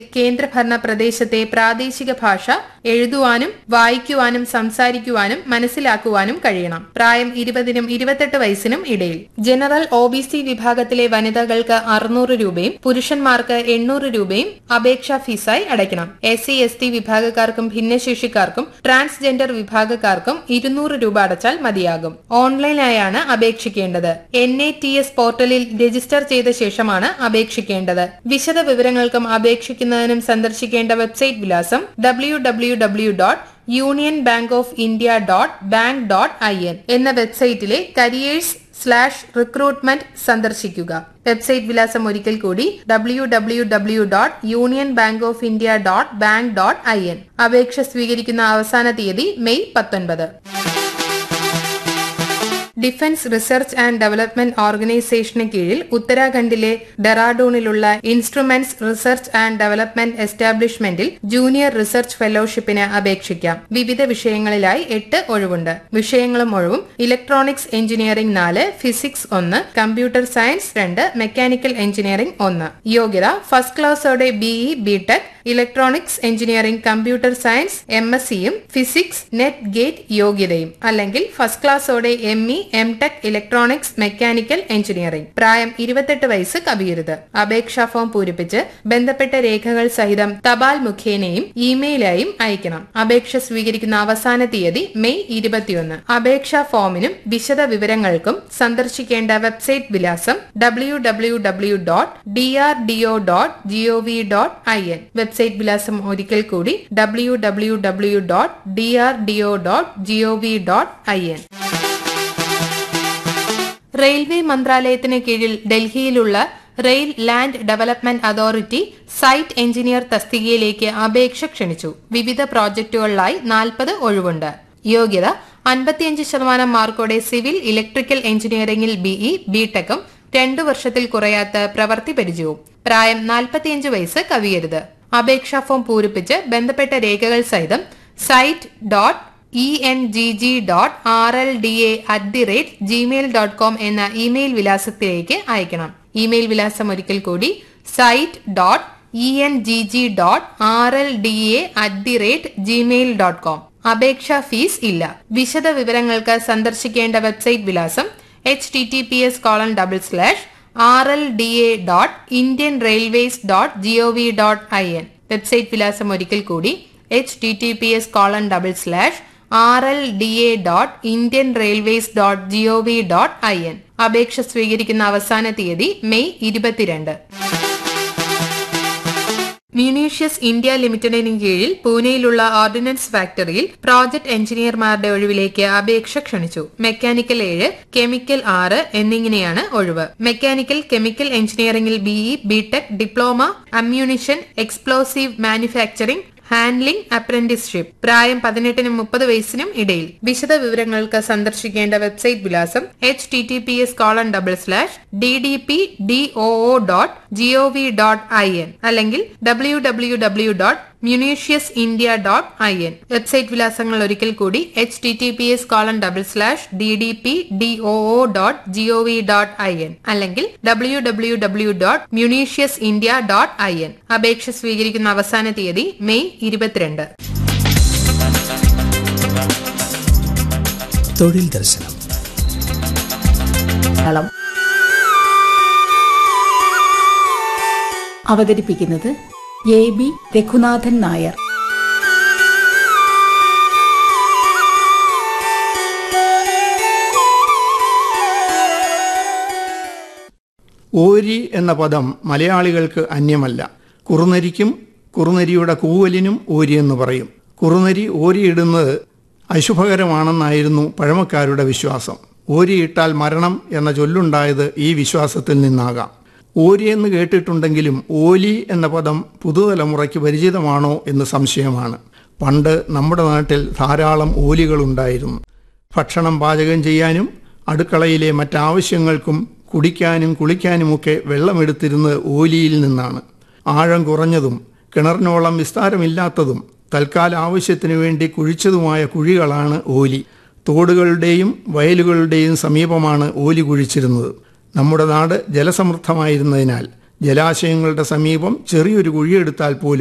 കേന്ദ്രഭരണ പ്രദേശത്തെ പ്രാദേശിക ഭാഷ എഴുതുവാനും വായിക്കുവാനും സംസാരിക്കുവാനും മനസ്സിലാക്കുവാനും കഴിയണം പ്രായം ഇരുപതിനും ഇരുപത്തെട്ട് വയസ്സിനും ഇടയിൽ ജനറൽ ഒ ബി സി വിഭാഗത്തിലെ വനിതകൾക്ക് അറുന്നൂറ് രൂപയും പുരുഷന്മാർക്ക് എണ്ണൂറ് രൂപയും അപേക്ഷാ ഫീസായി അടയ്ക്കണം എസ് സി എസ് ടി വിഭാഗക്കാർക്കും ഭിന്നശേഷിക്കാർക്കും ട്രാൻസ്ജെൻഡർ വിഭാഗക്കാർക്കും ഇരുന്നൂറ് രൂപ അടച്ചാൽ മതിയാകും ഓൺലൈനായാണ് അപേക്ഷിക്കേണ്ടത് എൻ എ ടി എസ് പോർട്ടലിൽ രജിസ്റ്റർ ചെയ്ത ശേഷമാണ് അപേക്ഷിക്കേണ്ടത് വിശദ വിവരങ്ങൾക്കും അപേക്ഷിക്കുന്നതിനും സന്ദർശിക്കേണ്ട വെബ്സൈറ്റ് വിലാസം W W W dot Union Bank of India dot bank dot I N എന്ന വെബ്സൈറ്റിലെ കരിയേഴ്സ് സ്ലാഷ് റിക്രൂട്ട്മെന്റ് സന്ദർശിക്കുക വെബ്സൈറ്റ് വിലാസം ഒരിക്കൽ കൂടി W W W dot Union Bank of India dot bank dot I N അപേക്ഷ സ്വീകരിക്കുന്ന അവസാന തീയതി മെയ് പത്തൊൻപത് ഡിഫൻസ് റിസർച്ച് ആൻഡ് ഡെവലപ്മെന്റ് ഓർഗനൈസേഷന് കീഴിൽ ഉത്തരാഖണ്ഡിലെ ഡെറാഡൂണിലുള്ള ഇൻസ്ട്രുമെന്റ്സ് റിസർച്ച് ആൻഡ് ഡെവലപ്മെന്റ് എസ്റ്റാബ്ലിഷ്മെന്റിൽ ജൂനിയർ റിസർച്ച് ഫെലോഷിപ്പിന് അപേക്ഷിക്കാം വിവിധ വിഷയങ്ങളിലായി എട്ട് ഒഴിവുണ്ട് വിഷയങ്ങളും ഒഴിവും ഇലക്ട്രോണിക്സ് എഞ്ചിനീയറിംഗ് നാല് ഫിസിക്സ് ഒന്ന് കമ്പ്യൂട്ടർ സയൻസ് രണ്ട് മെക്കാനിക്കൽ എഞ്ചിനീയറിംഗ് ഒന്ന് യോഗ്യത ഫസ്റ്റ് ക്ലാസ്സോടെ BE B Tech electronics engineering computer science M S സിയും ഫിസിക്സ് നെറ്റ് ഗേറ്റ് യോഗ്യതയും അല്ലെങ്കിൽ ഫസ്റ്റ് ക്ലാസ്സോടെ M E M tech electronics mechanical engineering പ്രായം ഇരുപത്തെട്ട് വയസ്സ് കവിയരുത് അപേക്ഷാ ഫോം പൂരിപ്പിച്ച് ബന്ധപ്പെട്ട രേഖകൾ സഹിതം തപാൽ മുഖേനയും ഇമെയിലായും അയക്കണം അപേക്ഷ സ്വീകരിക്കുന്ന അവസാന തീയതി മെയ് ഇരുപത്തിയൊന്ന് അപേക്ഷാ ഫോമിനും വിശദ വിവരങ്ങൾക്കും സന്ദർശിക്കേണ്ട വെബ്സൈറ്റ് വിലാസം W W W dot D R D O dot gov dot I N website വിലാസം ഒരിക്കൽ കൂടി W W W dot D R D O dot gov dot I N railway മന്ത്രാലയത്തിന് കീഴിൽ ഡൽഹിയിലുള്ള rail land development authority site engineer തസ്തികയിലേക്ക് അപേക്ഷ ക്ഷണിച്ചു വിവിധ പ്രോജക്റ്റുകളിലായി നാൽപ്പത് ഒഴിവുണ്ട് യോഗ്യത അൻപത്തിയഞ്ച് ശതമാനം മാർക്കോടെ സിവിൽ ഇലക്ട്രിക്കൽ എഞ്ചിനീയറിംഗിൽ ബിഇ ബിടെക്കും രണ്ടു വർഷത്തിൽ കുറയാത്ത പ്രവൃത്തി പരിചയവും പ്രായം നാൽപ്പത്തിയഞ്ച് വയസ്സ് കവിയരുത് അപേക്ഷാ ഫോം പൂരിപ്പിച്ച് ബന്ധപ്പെട്ട രേഖകൾ സഹിതം site dot E N G G dot R L D A at the rate Gmail dot com എന്ന ഇമെയിൽ വിലാസത്തിലേക്ക് അയക്കണം ഇമെയിൽ വിലാസം ഒരിക്കൽ കൂടി site dot E N G G dot R L D A at the rate Gmail dot com അപേക്ഷാ fees ഇല്ല വിശദ വിവരങ്ങൾക്ക് സന്ദർശിക്കേണ്ട വെബ്സൈറ്റ് വിലാസം H T T P S colon double slash R L D A dot Indian railways dot gov dot I N website വിലാസം ഒരിക്കൽ കൂടി H T T P S colon double slash R L D A dot Indian railways dot gov dot I N അപേക്ഷ സ്വീകരിക്കുന്ന അവസാന തീയതി May ഇരുപത്തിരണ്ട് munitions India ലിമിറ്റഡിന് കീഴിൽ പൂനെയിലുള്ള ഓർഡിനൻസ് ഫാക്ടറിയിൽ പ്രോജക്ട് എഞ്ചിനീയർമാരുടെ ഒഴിവിലേക്ക് അപേക്ഷ ക്ഷണിച്ചു മെക്കാനിക്കൽ ഏഴ് കെമിക്കൽ ആറ് എന്നിങ്ങനെയാണ് ഒഴിവ് മെക്കാനിക്കൽ കെമിക്കൽ എഞ്ചിനീയറിംഗിൽ BE B Tech diploma ammunition explosive manufacturing handling apprenticeship പ്രായം പതിനെട്ടിനും മുപ്പത് വയസ്സിനും ഇടയിൽ വിശദ വിവരങ്ങൾക്ക് സന്ദർശിക്കേണ്ട വെബ്സൈറ്റ് വിലാസം H T T P S colon double slash D D P D O O dot gov dot I N അല്ലെങ്കിൽ W W W dot munitions India dot I N website വിലാസങ്ങൾ ഒരിക്കൽ കൂടി H T T P S colon double slash D D P D O O dot gov dot I N അല്ലെങ്കിൽ W W W dot munitions India dot I N അപേക്ഷ സ്വീകരിക്കുന്ന അവസാന തീയതി May ഇരുപത്തിരണ്ട് തൊഴിൽ ദർശനം മലയാളം അവതരിപ്പിക്കുന്നത് എ ബി രഘുനാഥൻ നായർ ഓരി എന്ന പദം മലയാളികൾക്ക് അന്യമല്ല കുറുനരിക്കും കുറുനരിയുടെ കൂവലിനും ഓരി എന്ന് പറയും കുറുനരി ഓരിയിടുന്നത് അശുഭകരമാണെന്നായിരുന്നു പഴമക്കാരുടെ വിശ്വാസം ഓരിയിട്ടാൽ മരണം എന്ന ചൊല്ലുണ്ടായത് ഈ വിശ്വാസത്തിൽ നിന്നാകാം ഓരി എന്ന് കേട്ടിട്ടുണ്ടെങ്കിലും ഓലി എന്ന പദം പുതുതലമുറയ്ക്ക് പരിചിതമാണോ എന്ന് സംശയമാണ് പണ്ട് നമ്മുടെ നാട്ടിൽ ധാരാളം ഓലികളുണ്ടായിരുന്നു ഭക്ഷണം പാചകം ചെയ്യാനും അടുക്കളയിലെ മറ്റാവശ്യങ്ങൾക്കും കുടിക്കാനും കുളിക്കാനുമൊക്കെ വെള്ളമെടുത്തിരുന്നത് ഓലിയിൽ നിന്നാണ് ആഴം കുറഞ്ഞതും കിണറിനോളം വിസ്താരമില്ലാത്തതും തൽക്കാല ആവശ്യത്തിനു വേണ്ടി കുഴിച്ചതുമായ കുഴികളാണ് ഓലി തോടുകളുടെയും വയലുകളുടെയും സമീപമാണ് ഓലി കുഴിച്ചിരുന്നത് നമ്മുടെ നാട് ജലസമൃദ്ധമായിരുന്നതിനാൽ ജലാശയങ്ങളുടെ സമീപം ചെറിയൊരു കുഴിയെടുത്താൽ പോലും